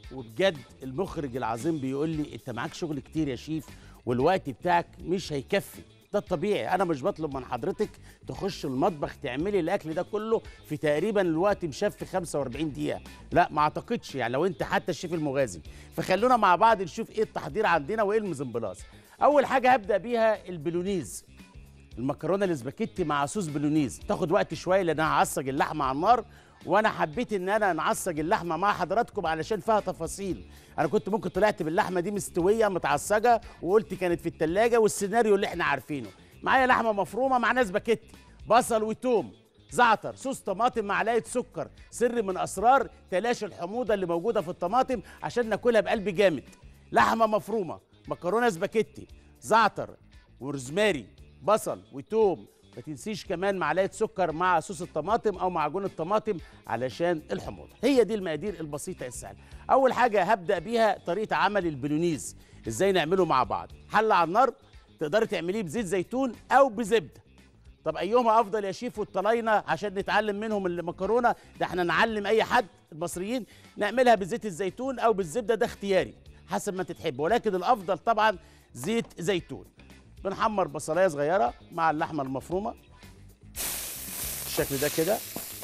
وبجد المخرج العظيم بيقول لي انت معاك شغل كتير يا شيف والوقت بتاعك مش هيكفي ده الطبيعي انا مش بطلب من حضرتك تخش المطبخ تعملي الاكل ده كله في تقريبا الوقت مشفي 45 دقيقه لا ما اعتقدش يعني لو انت حتى الشيف المغازي فخلونا مع بعض نشوف ايه التحضير عندنا وايه المزمبلاص اول حاجه هبدا بيها البلونيز المكرونه الاسباجيتي مع صوص بلونيز تاخد وقت شويه لان انا هعصج اللحمه على النار وانا حبيت ان انا نعصج اللحمه مع حضراتكم علشان فيها تفاصيل انا كنت ممكن طلعت باللحمه دي مستويه متعصجه وقلت كانت في التلاجة والسيناريو اللي احنا عارفينه معايا لحمه مفرومه مع سباكيتي بصل وتوم زعتر صوص طماطم معلقه سكر سر من اسرار تلاشي الحموضه اللي موجوده في الطماطم عشان ناكلها بقلب جامد لحمه مفرومه مكرونه سباكيتي زعتر وروزماري بصل وتوم ما تنسيش كمان معلقه سكر مع صوص الطماطم او معجون الطماطم علشان الحموضه هي دي المقادير البسيطه السهله اول حاجه هبدا بيها طريقه عمل البلونيز ازاي نعمله مع بعض حله على النار تقدري تعمليه بزيت زيتون او بزبده طب ايهما افضل يا شيف والطلاينه عشان نتعلم منهم المكرونه ده احنا نعلم اي حد المصريين نعملها بزيت الزيتون او بالزبده ده اختياري حسب ما تحب ولكن الافضل طبعا زيت زيتون بنحمر بصلايه صغيره مع اللحمه المفرومه بالشكل ده كده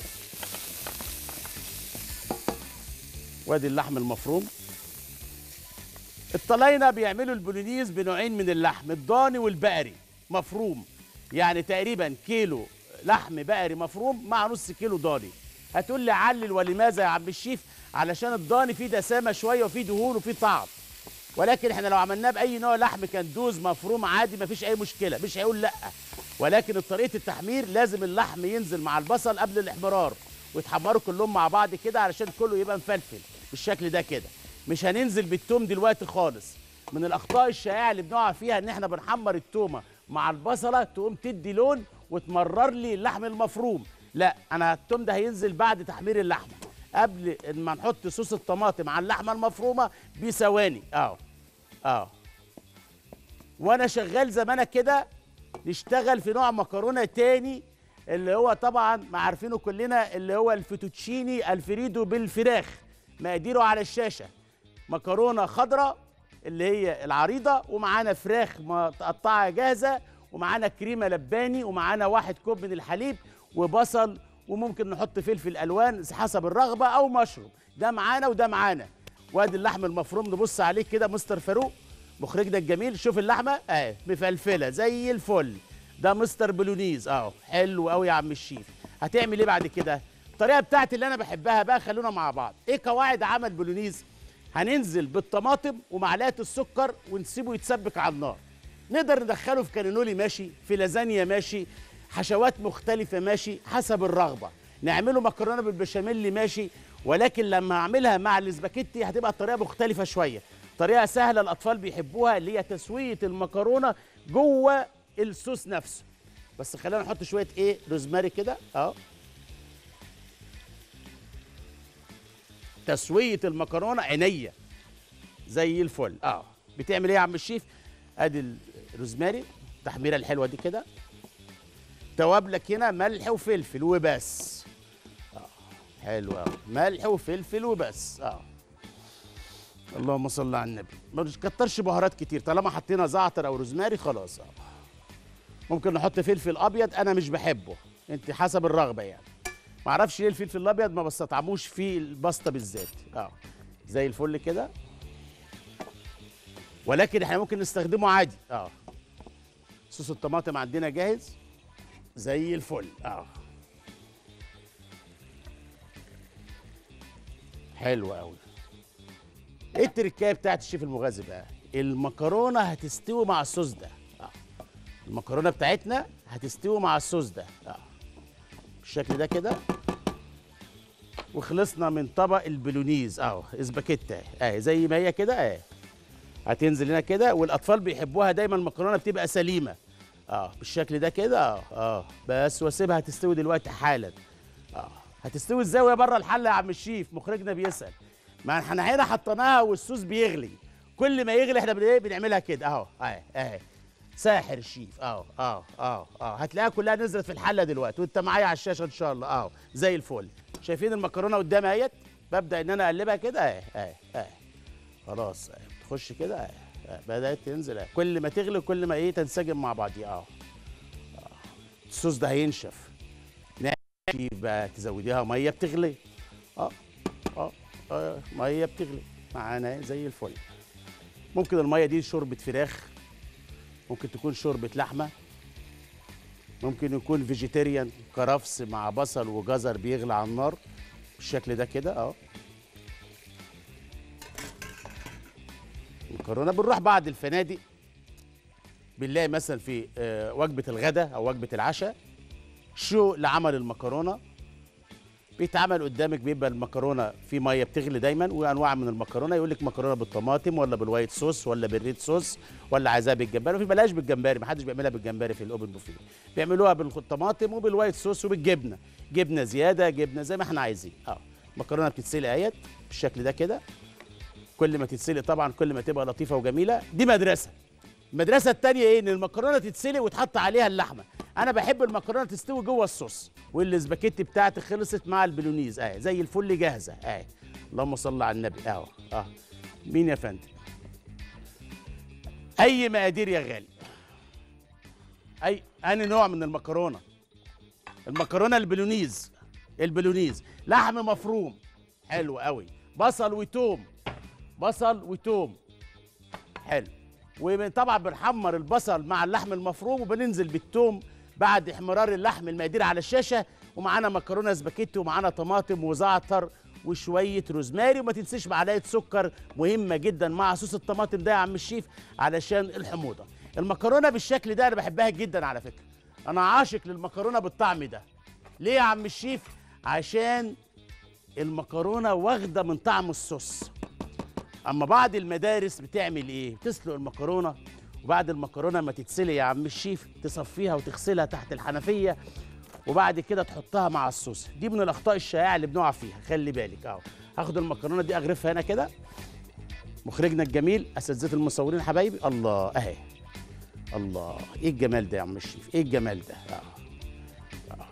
وادي اللحم المفروم الطلاينه بيعملوا البولونيز بنوعين من اللحم الضاني والبقري مفروم يعني تقريبا كيلو لحم بقري مفروم مع نص كيلو ضاني هتقول لي علل ولماذا يا عم الشيف علشان الضاني فيه دسامه شويه وفيه دهون وفيه طعم ولكن احنا لو عملناه باي نوع لحم كان دوز مفروم عادي مفيش اي مشكله مش هيقول لا ولكن طريقه التحمير لازم اللحم ينزل مع البصل قبل الاحمرار ويتحمروا كلهم مع بعض كده علشان كله يبقى مفلفل بالشكل ده كده مش هننزل بالتوم دلوقتي خالص من الاخطاء الشائعه اللي بنقع فيها ان احنا بنحمر التومه مع البصله تقوم تدي لون وتمرر لي اللحم المفروم لا انا التوم ده هينزل بعد تحمير اللحمه قبل ما نحط صوص الطماطم على اللحمه المفرومه بثواني اهو اهو وانا شغال زمانك كده نشتغل في نوع مكرونه تاني اللي هو طبعا ما عارفينه كلنا اللي هو الفيتوتشيني الفريدو بالفراخ مقاديره على الشاشه مكرونه خضراء اللي هي العريضه ومعانا فراخ متقطعه جاهزه ومعانا كريمه لباني ومعانا واحد كوب من الحليب وبصل وممكن نحط فلفل الوان حسب الرغبه او مشروم ده معانا وده معانا وادي اللحم المفروم نبص عليه كده مستر فاروق مخرجنا الجميل شوف اللحمه اهي مفلفله زي الفل ده مستر بلونيز اهو حلو قوي يا عم الشيف هتعمل ايه بعد كده الطريقه بتاعتي اللي انا بحبها بقى خلونا مع بعض ايه قواعد عمل بولونيز هننزل بالطماطم ومعلقه السكر ونسيبه يتسبك على النار نقدر ندخله في كانينولي ماشي في لازانيا ماشي حشوات مختلفه ماشي حسب الرغبه نعمله مكرونه بالبشاميل ماشي ولكن لما اعملها مع الاسباجيتي هتبقى الطريقه مختلفه شويه طريقه سهله الاطفال بيحبوها اللي هي تسويه المكرونه جوه الصوص نفسه بس خلينا نحط شويه ايه روزماري كده اهو تسويه المكرونه عينيه زي الفل اه بتعمل ايه يا عم الشيف ادي الروزماري التحميره الحلوه دي كده توابلك هنا ملح وفلفل وبس اه حلو قوي ملح وفلفل وبس اه اللهم صل على النبي ما تكترش بهارات كتير طالما حطينا زعتر او روزماري خلاص اه ممكن نحط فلفل ابيض انا مش بحبه انت حسب الرغبه يعني ما اعرفش ليه الفلفل الابيض ما بستطعموش في الباستا بالذات اه زي الفل كده ولكن احنا ممكن نستخدمه عادي اه صوص الطماطم عندنا جاهز زي الفل اه حلو قوي ايه التركايه بتاعت الشيف المغازي بقى المكرونه هتستوي مع الصوص ده آه. المكرونه بتاعتنا هتستوي مع الصوص ده آه. بالشكل ده كده وخلصنا من طبق البلونيز اهو اسباجيتا اهي زي ما هي كده اهي هتنزل هنا كده والاطفال بيحبوها دايما المكرونه بتبقى سليمه اه بالشكل ده كده اه اه بس واسيبها هتستوي دلوقتي حالا اه هتستوي ازاي وهي بره الحله يا عم الشيف مخرجنا بيسال ما احنا هنا حطيناها والصوص بيغلي كل ما يغلي احنا بن- ايه بنعملها كده اهو اهي اهي ساحر الشيف اهو اهو اهو اهو هتلاقيها كلها نزلت في الحله دلوقتي وانت معايا على الشاشه ان شاء الله اهو زي الفل شايفين المكرونه قدامي اهيت ببدا ان انا اقلبها كده اهي اهي اه خلاص اه تخش كده اه اه بدات تنزل اه كل ما تغلي كل ما ايه تنسجم مع بعضيها اه آه. الصوص ده هينشف ناشف بقى تزوديها ميه بتغلي اه اه اه ميه بتغلي معانا زي الفل ممكن الميه دي شوربه فراخ ممكن تكون شوربه لحمه ممكن يكون فيجيتيريان كرفس مع بصل وجزر بيغلى على النار بالشكل ده كده اه المكرونه بنروح بعد الفنادق بنلاقي مثلا في آه، وجبه الغداء او وجبه العشاء شو لعمل المكرونه بيتعمل قدامك بيبقى المكرونه في ميه بتغلي دايما وانواع من المكرونه يقول لك مكرونه بالطماطم ولا بالوايت صوص ولا بالريد صوص ولا عايزاها بالجمبري وفي بلاش بالجمبري ما حدش بيعملها بالجمبري في الاوبن بوفيه بيعملوها بالطماطم وبالوايت صوص وبالجبنه جبنه زياده جبنه زي ما احنا عايزين اه المكرونه بتتسلق اهيت بالشكل ده كده كل ما تتسلق طبعا كل ما تبقى لطيفه وجميله دي مدرسه المدرسه الثانيه ايه ان المكرونه تتسلق وتحط عليها اللحمه انا بحب المكرونه تستوي جوه الصوص والسباكيتي بتاعتي خلصت مع البولونيز اه زي الفل جاهزه اه اللهم صل على النبي اه اه مين يا فندم اي مقادير يا غالي اي اني نوع من المكرونه المكرونه البولونيز البولونيز لحم مفروم حلو قوي بصل وتوم بصل وتوم حلو وطبعا بنحمر البصل مع اللحم المفروم وبننزل بالثوم بعد احمرار اللحم المقادير على الشاشه ومعانا مكرونه سباكيتي ومعانا طماطم وزعتر وشويه روزماري وما تنسيش معلقه سكر مهمه جدا مع صوص الطماطم ده يا عم الشيف علشان الحموضه المكرونه بالشكل ده انا بحبها جدا على فكره انا عاشق للمكرونه بالطعم ده ليه يا عم الشيف عشان المكرونه واخده من طعم الصوص اما بعض المدارس بتعمل ايه تسلق المكرونه وبعد المكرونه ما تتسلق يا عم الشيف تصفيها وتغسلها تحت الحنفيه وبعد كده تحطها مع الصوص دي من الاخطاء الشائعه اللي بنقع فيها خلي بالك اهو هاخد المكرونه دي اغرفها هنا كده مخرجنا الجميل اساتذه المصورين حبايبي الله اهي الله ايه الجمال ده يا عم الشيف ايه الجمال ده آه. آه.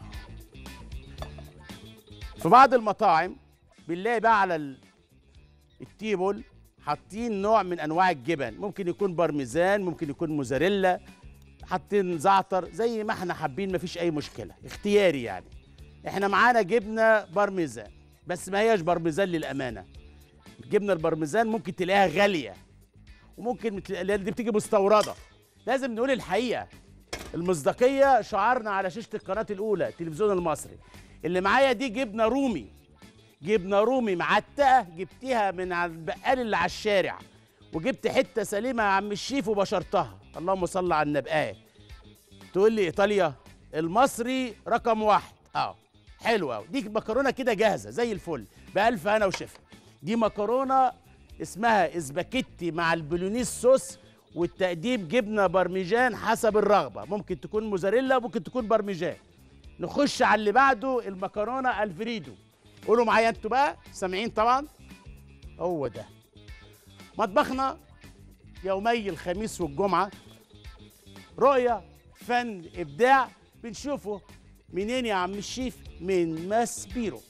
في بعض المطاعم بنلاقي بقى على ال- التيبل حاطين نوع من انواع الجبن ممكن يكون بارميزان ممكن يكون موزاريلا حاطين زعتر زي ما احنا حابين مفيش اي مشكله اختياري يعني احنا معانا جبنه بارميزان بس ما هياش بارميزان للامانه الجبنه البارميزان ممكن تلاقيها غاليه وممكن تلاقي- لأن دي بتيجي مستورده لازم نقول الحقيقه المصداقيه شعارنا على شاشه القناه الاولى التلفزيون المصري اللي معايا دي جبنه رومي جبنه رومي معتقه جبتيها من على البقال اللي على الشارع وجبت حته سليمه يا عم الشيف وبشرتها اللهم صل على النبي آه. تقول لي ايطاليا المصري رقم واحد اه حلوه قوي دي مكرونه كده جاهزه زي الفل بألف هنا وشفا دي مكرونه اسمها اسباجيتي مع البولونيز صوص والتقديم جبنه بارميجان حسب الرغبه ممكن تكون موزاريلا ممكن تكون بارميجان نخش على اللي بعده المكرونه الفريدو قولوا معايا انتوا بقى سامعين طبعا هو ده مطبخنا يومي الخميس والجمعه رؤيه فن ابداع بنشوفه منين يا عم الشيف من ماس بيرو